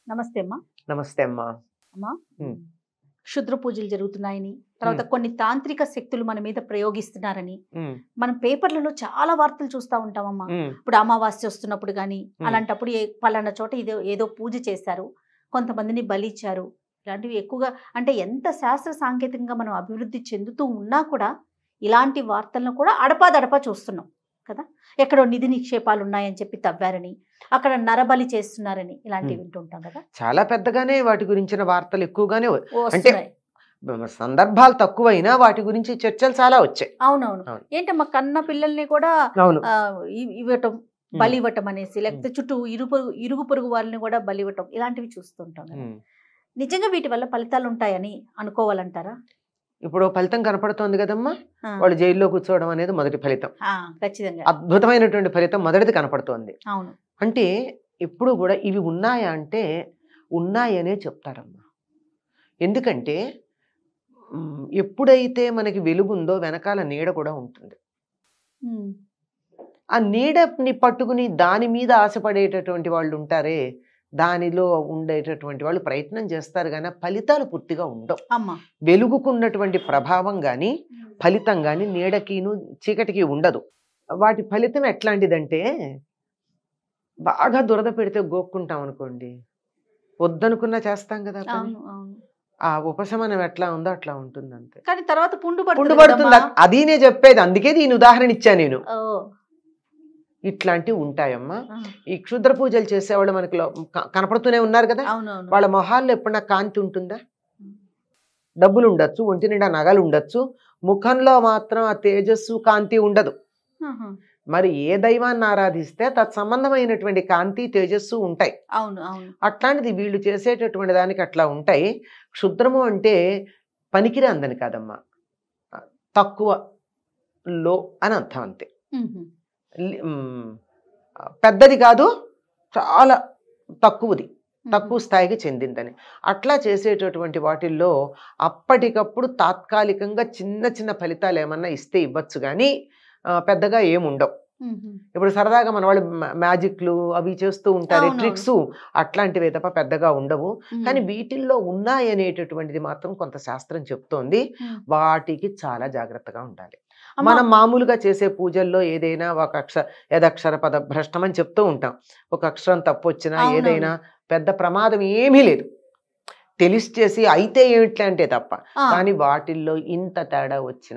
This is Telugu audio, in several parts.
నమస్తే అమ్మా నమస్తే అమ్మా అమ్మా ఉమ్. క్షుద్ర పూజలు జరుగుతున్నాయని తర్వాత కొన్ని తాంత్రిక శక్తులు మన మీద ప్రయోగిస్తున్నారని ఉమ్, మనం పేపర్లలో చాలా వార్తలు చూస్తూ ఉంటామమ్మా ఉమ్, ఇప్పుడు అమావాస్య వస్తున్నప్పుడు కానీ అలాంటప్పుడు ఏ పలానా చోట ఏదో ఏదో పూజ చేశారు కొంతమందిని బలిచ్చారు ఇలాంటివి ఎక్కువగా అంటే ఎంత శాస్త్ర సాంకేతికంగా మనం అభివృద్ధి చెందుతూ ఉన్నా కూడా ఇలాంటి వార్తలను కూడా అడపాదడపా చూస్తున్నాం కదా ఎక్కడో నిధి నిక్షేపాలు ఉన్నాయని చెప్పి తవ్వారని అక్కడ నరబలి చేస్తున్నారని ఇలాంటివి ఉమ్. వింటుంటాం కదా చాలా పెద్దగానే వాటి గురించిన వార్తలు ఎక్కువగానే వ- వస్తున్నాయి సందర్భాలు తక్కువైనా వాటి గురించి చర్చలు చాలా వచ్చాయి అవునవును అవును. ఏంటమ్మా కన్న పిల్లల్ని కూడా అవును ఆ, ఇ- ఇవ్వటం బలి ఇవ్వటం అనేసి లేకపోతే చుట్టూ ఇరుగు ఇరుగు పొరుగు వాళ్ళని కూడా బలి ఇవ్వటం ఇలాంటివి చూస్తుంటాం కదా. ఉమ్. నిజంగా వీటి వల్ల ఫలితాలు ఉంటాయని అనుకోవాలంటారా ఇప్పుడు ఫలితం కనపడుతోంది కదమ్మా ఆ, వాళ్ళు జైల్లో కూర్చోవడం అనేది మొదటి ఫలితం ఆ, ఖచ్చితంగా అద్భుతమైనటువంటి ఫలితం మొదటిది కనపడుతోంది అవును అంటే ఎప్పుడు కూడా ఇవి ఉన్నాయా అంటే ఉన్నాయనే చెప్తారమ్మా ఎందుకంటే మ్, ఎప్పుడైతే మనకి వెలుగుందో వెనకాల నీడ కూడా ఉంటుంది ఉమ్, ఆ నీడని పట్టుకుని దాని మీద ఆశపడేటటువంటి వాళ్ళు ఉంటారే దానిలో ఉండేటటువంటి వాళ్ళు ప్రయత్నం చేస్తారు కానీ ఆ ఫలితాలు పూర్తిగా ఉండవు అమ్మా వెలుగుకున్నటువంటి ప్రభావం కానీ ఫలితం కానీ నీడకిను చీకటికి ఉండదు వాటి ఫలితం ఎట్లాంటిదంటే బాగా దురద పెడితే గోక్కుంటాం అనుకోండి వద్దనుకున్నా చేస్తాం కదా పని. అవును అవును ఆ ఉపశమనం ఎట్లా ఉందో అట్లా ఉంటుంది అంతే కానీ తర్వాత పుండు పుండు పడుతుంది పడుతుంది కదమ్మా. అది నేను చెప్పేది అందుకే దీని ఉదాహరణ ఇచ్చా నేను ఓ, ఇట్లాంటివి ఉంటాయమ్మా ఆ, ఈ క్షుద్ర పూజలు చేసేవాళ్ళు మనకి లో- క- కనపడుతూనే ఉన్నారు కదా అవునవును వాళ్ళ మొహాల్లో ఎప్పుడన్నా కాంతి ఉంటుందా డబ్బులు ఉండొచ్చు ఒంటి నిండా నగలు ఉండొచ్చు ముఖంలో మాత్రం ఆ తేజస్సు కాంతి ఉండదు ఆహా, మరి ఏ దైవాన్ని ఆరాధిస్తే తత్సంబంధమైనటువంటి కాంతి తేజస్సు ఉంటాయి అవును అవును అట్లాంటిది వీళ్ళు చేసేటటువంటి దానికి అట్లా ఉంటాయి క్షుద్రము అంటే పనికిరా అందని కాదమ్మా తక్కువ లో అని అర్థం అంతే ఉహు, లి- మ్, పెద్దది కాదు చాలా తక్కువది ఉహు. తక్కువ స్థాయికి చెందిందని అట్లా చేసేటటువంటి వాటిల్లో అప్పటికప్పుడు తాత్కాలికంగా చిన్న చిన్న ఫలితాలు ఏమన్నా ఇస్తే ఇవ్వచ్చు కానీ ఆ, పెద్దగా ఏముండవు ఉహు, ఇప్పుడు సరదాగా మన వాళ్ళు మ్యా- మ్యాజిక్లు అవి చేస్తూ ఉంటారు అవునవును. ట్రిక్స్ అట్లాంటివి తప్ప పెద్దగా ఉండవు ఉహు, కానీ వీటిల్లో ఉన్నాయనేటటువంటిది మాత్రం కొంత శాస్త్రం చెప్తోంది ఉహు. వాటికి చాలా జాగ్రత్తగా ఉండాలి అమ్మా, మనం మామూలుగా చేసే పూజల్లో ఏదైనా ఒక అక్ష ఏదక్షర పద భ్రష్టం అని చెప్తూ ఉంటాం ఒక అక్షరం తప్పు వచ్చినా అవునవును. ఏదైనా పెద్ద ప్రమాదం ఏమీ లేదు తెలిసి చేసి అయితే ఏమిట్లే అంటే తప్ప ఆ, కానీ వాటిల్లో ఇంత తేడా వచ్చిన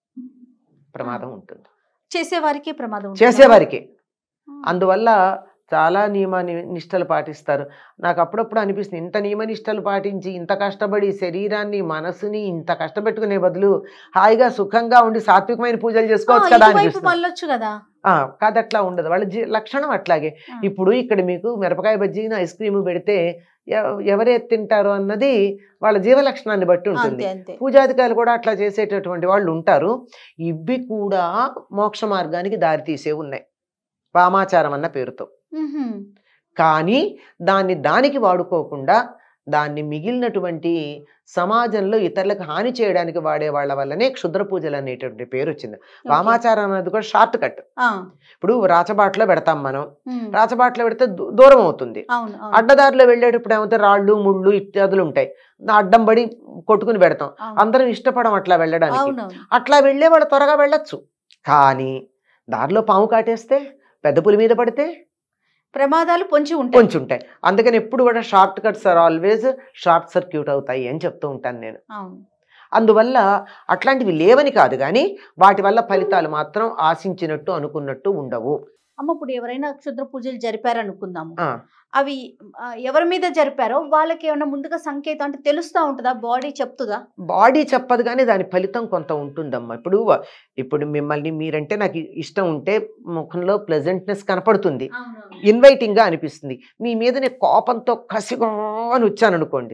ప్రమాదం ఉంటుంది చేసేవారికి ప్రమాదం ఉంటుందా? చేసేవారికి ఆ, అందువల్ల చాలా నియమ ని- నిష్టలు పాటిస్తారు నాకు అప్పుడప్పుడు అనిపిస్తుంది ఇంత నియమ నిష్టలు పాటించి ఇంత కష్టపడి శరీరాన్ని మనసుని ఇంత కష్టపెట్టుకునే బదులు హాయిగా సుఖంగా ఉండి సాత్వికమైన పూజలు ఆ, చేసుకోవచ్చు కదా ఇటువైపు అనిపిస్తుంది మళ్ళొచ్చు కదా ఆ, కాదు అట్లా ఉండదు వాళ్ళ జీ లక్షణం అట్లాగే ఆ. ఇప్పుడు ఇక్కడ మీకు మిరపకాయ బజ్జీని ఐస్ క్రీమ్ పెడితే ఎవ- ఎవరే తింటారు అన్నది వాళ్ళ జీవ లక్షణాన్ని బట్టి ఉంటుంది అంతే అంతే పూజాధికారులు కూడా అట్లా చేసేటటువంటి వాళ్ళు ఉంటారు ఇవి కూడా మోక్ష మార్గానికి దారి తీసే ఉన్నాయి వామాచారం అన్న పేరుతో ఉహు, కానీ దాన్ని దానికి వాడుకోకుండా దాన్ని మిగిలినటువంటి సమాజంలో ఇతరులకు హాని చేయడానికి వాడే వాళ్ళ వల్లనే క్షుద్ర పూజలు అనేటువంటి పేరు వచ్చింది వామాచారం అనేది కూడా షార్ట్ కట్ ఆ, ఇప్పుడు రాచబాట్లో పెడతాం మనం ఉమ్, రాచబాట్లో పెడితే దూ- దూరం అవుతుంది అవును అవును, అడ్డదారిలో వెళ్ళేటప్పుడు ఏమవుతాయి రాళ్ళు ముళ్ళు ఇత్యాదులు ఉంటాయి అడ్డం పడి కొట్టుకుని పెడతాం అవును. అందరం ఇష్టపడం అట్లా వెళ్ళడానికి అవునవును అట్లా వెళ్ళే వాళ్ళు త్వరగా వెళ్ళొచ్చు కానీ దారిలో పాము కాటేస్తే పెద్ద పులి మీద పడితే ప్రమాదాలు పొంచి ఉంటాయి కొంచెం ఉంటాయి అందుకని ఎప్పుడు కూడా shortcuts are always short circuit అవుతాయి అని చెప్తూ ఉంటాను నేను అవును అందువల్ల అట్లాంటివి లేవని కాదు కానీ వాటి వల్ల ఫలితాలు మాత్రం ఆశించినట్టు అనుకున్నట్టు ఉండవు అమ్మ ఇప్పుడు ఎవరైనా క్షుద్ర పూజలు జరిపారనుకుందాము ఆ, అవి ఆ, ఎవరి మీద జరిపారో వాళ్ళకి ఏమైనా ముందుగా సంకేతం అంటే తెలుస్తా ఉంటుందా బాడీ చెప్తుందా బాడీ చెప్పదు కానీ దాని ఫలితం కొంత ఉంటుందమ్మా ఇప్పుడు ఇప్పుడు మిమ్మల్ని మీరంటే నాకు ఇష్టం ఉంటే ముఖంలో ప్లెజెంట్నెస్ కనపడుతుంది ఇన్వైటింగ్ గా అనిపిస్తుంది మీ మీద నేను కోపంతో కసిగా అని వచ్చాను అనుకోండి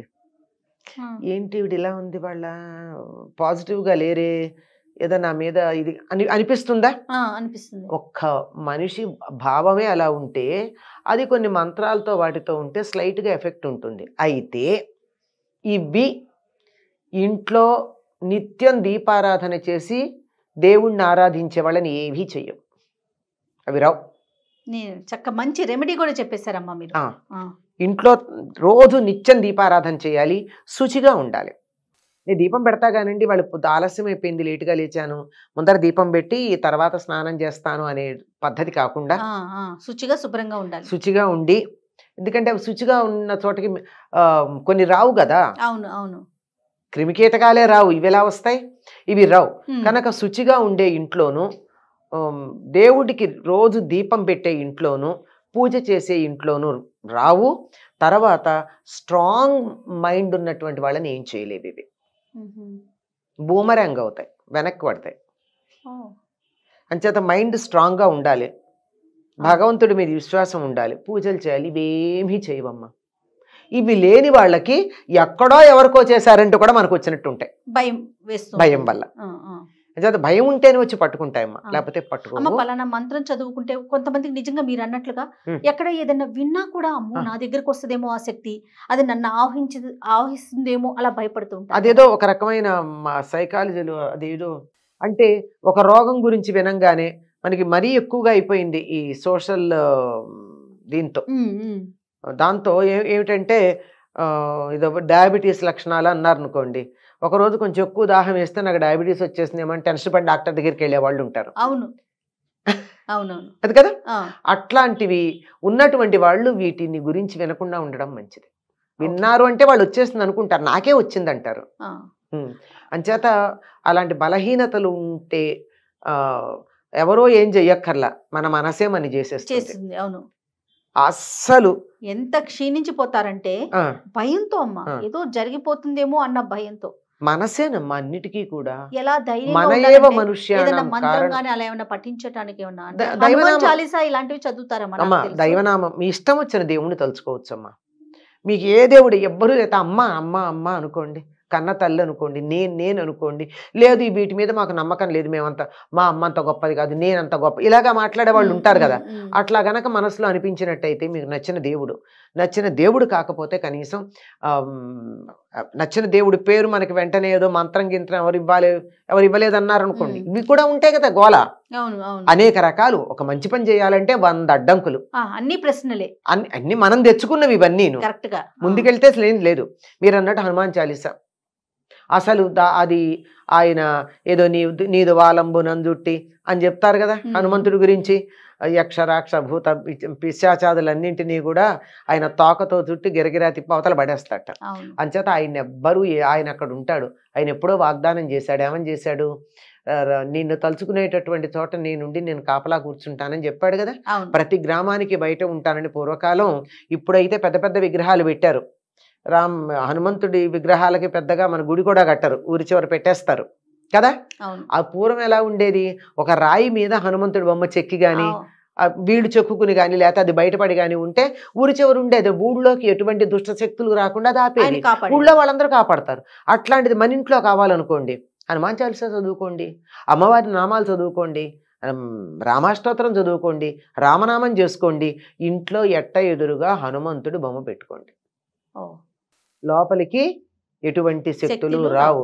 ఏంటి వీడు ఇలా ఉంది వాళ్ళ పాజిటివ్ గా లేరే ఏదో నా మీద ఇది అని అనిపిస్తుందా ఆ, అనిపిస్తుంది ఒక్క మనిషి భావమే అలా ఉంటే అది కొన్ని మంత్రాలతో వాటితో ఉంటే slight గా ఎఫెక్ట్ ఉంటుంది అయితే ఇవి ఇంట్లో నిత్యం దీపారాధన చేసి దేవుణ్ణి ఆరాధించే వాళ్ళని ఏవీ చెయ్యవు అవి రావు నేను చక్క మంచి రెమెడీ కూడా చెప్పేశారమ్మా మీరు ఆ. ఆ, ఇంట్లో రోజు నిత్యం దీపారాధన చేయాలి శుచిగా ఉండాలి నేను దీపం పెడతా కానండి వాళ్ళు పొద్దు ఆలస్యం అయిపోయింది లేటుగా లేచాను ముందర దీపం పెట్టి తర్వాత స్నానం చేస్తాను అనే పద్ధతి కాకుండా ఆ, ఆ, శుచిగా శుభ్రంగా ఉండాలి శుచిగా ఉండి ఎందుకంటే అవి శుచిగా ఉన్న చోటకి ఆ, కొన్ని రావు కదా అవును అవును క్రిమికీటకాలే రావు ఇవి ఎలా వస్తాయి ఇవి రావు ఉమ్, కనుక శుచిగా ఉండే ఇంట్లోనూ ఉమ్, దేవుడికి రోజు దీపం పెట్టే ఇంట్లోనూ పూజ చేసే ఇంట్లోనూ రావు తర్వాత స్ట్రాంగ్ మైండ్ ఉన్నటువంటి వాళ్ళని ఏం చేయలేవు ఇవి ఉహుం. బూమరాంగ్ అవుతాయి వెనక్కి పడతాయి ఓ, అంచేత మైండ్ స్ట్రాంగ్గా ఉండాలి భగవంతుడి మీద విశ్వాసం ఉండాలి పూజలు చేయాలి ఇవేమీ చేయవమ్మా ఇవి లేని వాళ్ళకి ఎక్కడో ఎవరికో చేశారంటే కూడా మనకు వచ్చినట్టు ఉంటాయి భయం వేస్తుంది భయం వల్ల ఆ, ఆ. అంచేత భయం ఉంటేనే వచ్చి పట్టుకుంటాయమ్మా ఆ. లేకపోతే అమ్మ పట్టుకో పలానా మంత్రం చదువుకుంటే కొంతమందికి నిజంగా మీరు అన్నట్లుగా ఉమ్. ఎక్కడ ఏదైనా విన్నా కూడా అమ్మో ఆ. నా దగ్గరకు వస్తుందేమో ఆ శక్తి అది నన్ను ఆవహించి ఆవహిస్తుందేమో అలా భయపడుతూ ఉంటారు అదేదో ఒక రకమైన మా సైకాలజీలో అదేదో అంటే ఒక రోగం గురించి వినంగానే మనకి మరీ ఎక్కువగా అయిపోయింది ఈ సోషల్ దీంతో ఉమ్, ఉమ్. దాంతో ఏ ఏమిటంటే ఆ, ఇదో డయాబెటీస్ లక్షణాలు అన్నారు అనుకోండి ఒకరోజు కొంచెం ఎక్కువ దాహం వేస్తే నాకు డయాబెటీస్ వచ్చేసింది ఏమని టెన్షన్ పడి డాక్టర్ దగ్గరికి వెళ్ళే వాళ్ళు ఉంటారు అవును అవునవును అది కదా ఆ, అట్లాంటివి ఉన్నటువంటి వాళ్ళు వీటిని గురించి వినకుండా ఉండడం మంచిది విన్నారు అంటే వాళ్ళు వచ్చేస్తుంది అనుకుంటారు నాకే వచ్చింది అంటారు ఆ. ఉమ్. అంచేత అలాంటి బలహీనతలు ఉంటే ఆ, ఎవరో ఏం చెయ్యక్కర్లా మన మనసే మన చేసేస్తుంది చేస్తుంది అవును అస్సలు ఎంత క్షీణించిపోతారంటే ఆ, భయంతో అమ్మ ఆ. ఏదో జరిగిపోతుందేమో అన్న భయంతో మనసేనమ్మా అన్నిటికీ కూడా ఎలా ధైర్యంగా మన ఏవ ఉండాలంటే ఏదైనా మనుష్యానం మంత్రం కారణం గానీ అలా ఏమైనా పఠించడానికి ఏమన్నా అంటే ద- హనుమాన్ దైవనామం- చాలీసా ఇలాంటివి చదువుతారా మనకు అమ్మా తెలుసు. దైవనామం మీ ఇష్టం వచ్చిన దేవుణ్ణి తలుచుకోవచ్చమ్మా మీకు ఏ దేవుడు ఎవ్వరూ అయితే అమ్మ అమ్మ అమ్మ అనుకోండి కన్న తల్లి అనుకోండి నేను నేను అనుకోండి లేదు ఈ వీటి మీద మాకు నమ్మకం లేదు మేమంత మా అమ్మ అంత గొప్పది కాదు నేనంత గొప్ప ఇలాగా మాట్లాడే వాళ్ళు ఉమ్, ఉంటారు కదా ఉమ్, ఉమ్. అట్లా గనక మనసులో అనిపించినట్టయితే మీకు నచ్చిన దేవుడు నచ్చిన దేవుడు కాకపోతే కనీసం ఆమ్, నచ్చిన దేవుడి పేరు మనకి వెంటనే ఏదో మంత్రం గింత్రం ఎవరు ఇవ్వాలి ఎవరు ఇవ్వలేదు అన్నారు అనుకోండి మ్మ్. ఇవి కూడా ఉంటాయి కదా గోల అవును అవును అనేక రకాలు ఒక మంచి పని చేయాలంటే వంద అడ్డంకులు ఆ, అన్ని ప్రశ్నలే అన్ని అన్ని మనం తెచ్చుకున్నవి ఇవన్నీ కరెక్ట్ గా ఆ. ముందుకెళ్తే అసలు ఏం లేదు మీరు అన్నట్టు హనుమాన్ చాలీసా అసలు దా- అది ఆయన ఏదో నీ నీదు వాలంబు నందుట్టి అని చెప్తారు కదా మ్మ్. హనుమంతుడి గురించి యక్ష రాక్ష భూత పిచ- పిశాచాదులన్నింటినీ కూడా ఆయన తోకతో చుట్టి గిరగిరా తిప్పి అవతల పడేస్తాట అవును అంచేత ఆయన ఎవ్వరూ ఏ- ఆయన అక్కడ ఉంటాడు ఆయన ఎప్పుడో వాగ్దానం చేశాడు ఏమని చేశాడు ఆ, ర- నిన్ను తలుచుకునేటటువంటి చోట నేనుండి నేను కాపలా కూర్చుంటానని చెప్పాడు కదా అవును ప్రతి గ్రామానికి బయట ఉంటానని పూర్వకాలం ఇప్పుడైతే పెద్ద పెద్ద విగ్రహాలు పెట్టారు రామ్ హనుమంతుడి విగ్రహాలకి పెద్దగా మన గుడి కూడా కట్టరు ఊరి చివర పెట్టేస్తారు కదా అవును ఆ పూర్వం ఎలా ఉండేది ఒక రాయి మీద హనుమంతుడి బొమ్మ చెక్కి గాని ఆ, ఆ వీళ్ళు చెక్కుకుని కానీ లేకపోతే అది బయటపడి కానీ ఉంటే ఊరి చివరి ఉండేది ఊళ్ళోకి ఎటువంటి దుష్ట శక్తులు రాకుండా అది ఆయన ఆపేది కాపాడు ఊళ్ళో వాళ్ళందరూ కాపాడతారు అట్లాంటిది మన ఇంట్లో కావాలనుకోండి హనుమాన్ చాలీసా చదువుకోండి అమ్మవారి నామాలు చదువుకోండి ఉమ్, రామాష్టోత్తరం చదువుకోండి రామనామం చేసుకోండి ఇంట్లో ఎట్ట ఎదురుగా హనుమంతుడి బొమ్మ పెట్టుకోండి ఓ, లోపలికి ఎటువంటి శక్తులు శక్తులు రావు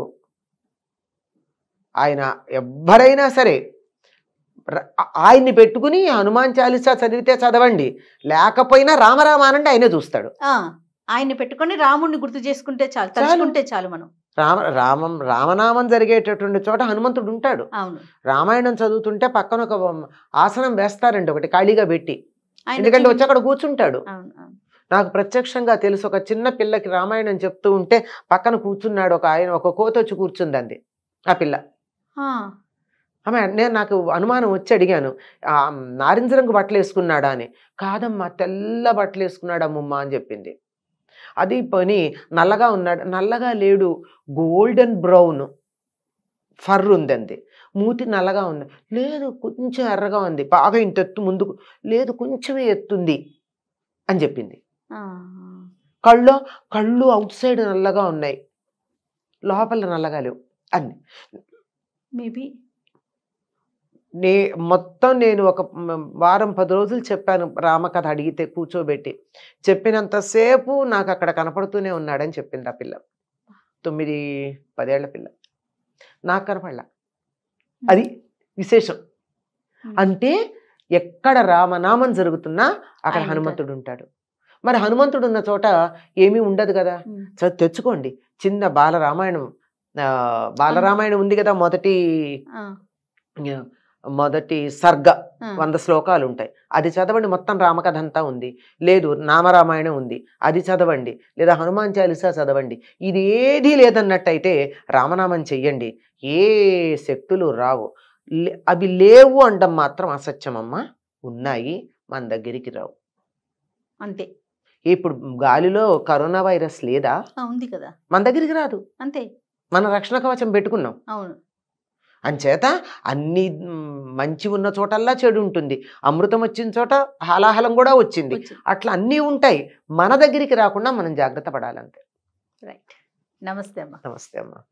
ఆయన ఎవ్వరైనా సరే ర- ఆయన్ని పెట్టుకుని హనుమాన్ చాలీసా చదివితే చదవండి లేకపోయినా రామరామ అనంటే ఆయనే చూస్తాడు ఆ, ఆయన్ని పెట్టుకొని రాముడిని గుర్తు చేసుకుంటే చాలు చాలు. తలుచుకుంటే చాలు మనం రామ రామం రామనామం జరిగేటటువంటి చోట హనుమంతుడు ఉంటాడు అవును రామాయణం చదువుతుంటే పక్కన ఒక ఆసనం వేస్తారండి ఒకటి ఖాళీగా పెట్టి ఆయన ఎందుకంటే వచ్చి- వచ్చి అక్కడ కూర్చుంటాడు అవును అవును నాకు ప్రత్యక్షంగా తెలుసు ఒక చిన్న పిల్లకి రామాయణం చెప్తూ ఉంటే పక్కన కూర్చున్నాడు ఒక ఆయన ఒక కోత వచ్చి కూర్చుందండి ఆ పిల్ల ఆ, ఆమె నేను నాకు అనుమానం వచ్చి అడిగాను ఆ నారింజ రంగు బట్టలు వేసుకున్నాడా అని కాదమ్మా తెల్ల బట్టలు వేసుకున్నాడు అమ్మమ్మ అని చెప్పింది అది పని నల్లగా ఉన్నాడు నల్లగా లేడు గోల్డెన్ బ్రౌన్ ఫర్ ఉందండి మూతి నల్లగా ఉంది లేదు కొంచెం ఎర్రగా ఉంది బాగా ఇంత ఎత్తు ముందుకు లేదు కొంచెమే ఎత్తుంది అని చెప్పింది ఆ, కళ్ళు కళ్ళు అవుట్ సైడ్ నల్లగా ఉన్నాయి లోపల నల్లగా లేవు అన్ని మేబీ నే మొత్తం నేను ఒక మ- వారం పది రోజులు చెప్పాను రామకథ అడిగితే కూర్చోబెట్టి చెప్పినంతసేపు నాకు అక్కడ కనపడుతూనే ఉన్నాడని చెప్పింది ఆ పిల్ల తొమ్మిది పదేళ్ల పిల్ల నాకు కనపడలా అది విశేషం అంటే ఎక్కడ రామనామం జరుగుతున్నా అక్కడ ఆయన హనుమంతుడు ఉంటాడు మరి హనుమంతుడు ఉన్న చోట ఏమీ ఉండదు కదా ఉమ్. సో తెచ్చుకోండి చిన్న బాలరామాయణం ఆ, బాలరామాయణం ఉంది కదా మొదటి ఆ, ఆ, మొదటి సర్గ ఆ. వంద శ్లోకాలు ఉంటాయి అది చదవండి మొత్తం రామకథ అంతా ఉంది లేదు నామరామాయణం ఉంది అది చదవండి లేదా హనుమాన్ చాలీసా చదవండి ఇది ఏదీ లేదన్నట్టయితే రామనామం చెయ్యండి ఏ శక్తులు రావు లే- అవి లేవు అండం మాత్రం అసత్యమమ్మా ఉన్నాయి మన దగ్గరికి రావు అంతే ఇప్పుడు గాలిలో కరోనా వైరస్ లేదా ఆ, ఉంది కదా మన దగ్గరికి రాదు అంతే మన రక్షణ కవచం పెట్టుకున్నాం అవును అంచేత అన్ని మ్, మంచి ఉన్న చోటల్లా చెడు ఉంటుంది అమృతం వచ్చిన చోట హాలాహలం కూడా వచ్చింది వచ్చింది. అట్లా అన్నీ ఉంటాయి మన దగ్గరికి రాకుండా మనం జాగ్రత్త పడాలంతే రైట్ నమస్తే అమ్మా నమస్తే అమ్మా